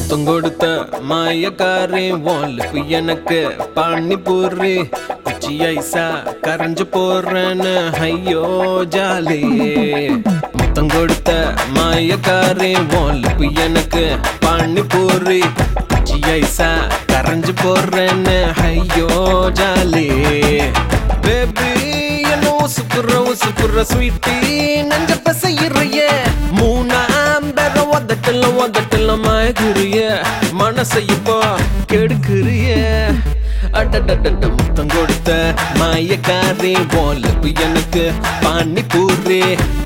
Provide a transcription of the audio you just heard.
முத்தம் கொடுத்த மாயக்காரி ஒலிப்பு எனக்கு பானிபூரி குச்சி ஐசா கரைஞ்சு போறேன்னு ஐயோ ஜாலி முத்தம் கொடுத்த மாயக்காரி ஒலிப்பு எனக்கு பானிபூரி குச்சி ஐசா கரைஞ்சு போறேன்னு ஐயோ ஜாலி பேபி என்ன உசுப்புற உசுப்புற ஸ்வீட்டி நஞ்ச பசையிறைய மூணாம் தர உதட்டல உதட்டல மயக்குறிய மனசை இப்போ கெடுக்குறிய அடடடட முத்தம் கொடுத்த மாயக்காரி போல எனக்கு பானி பூரி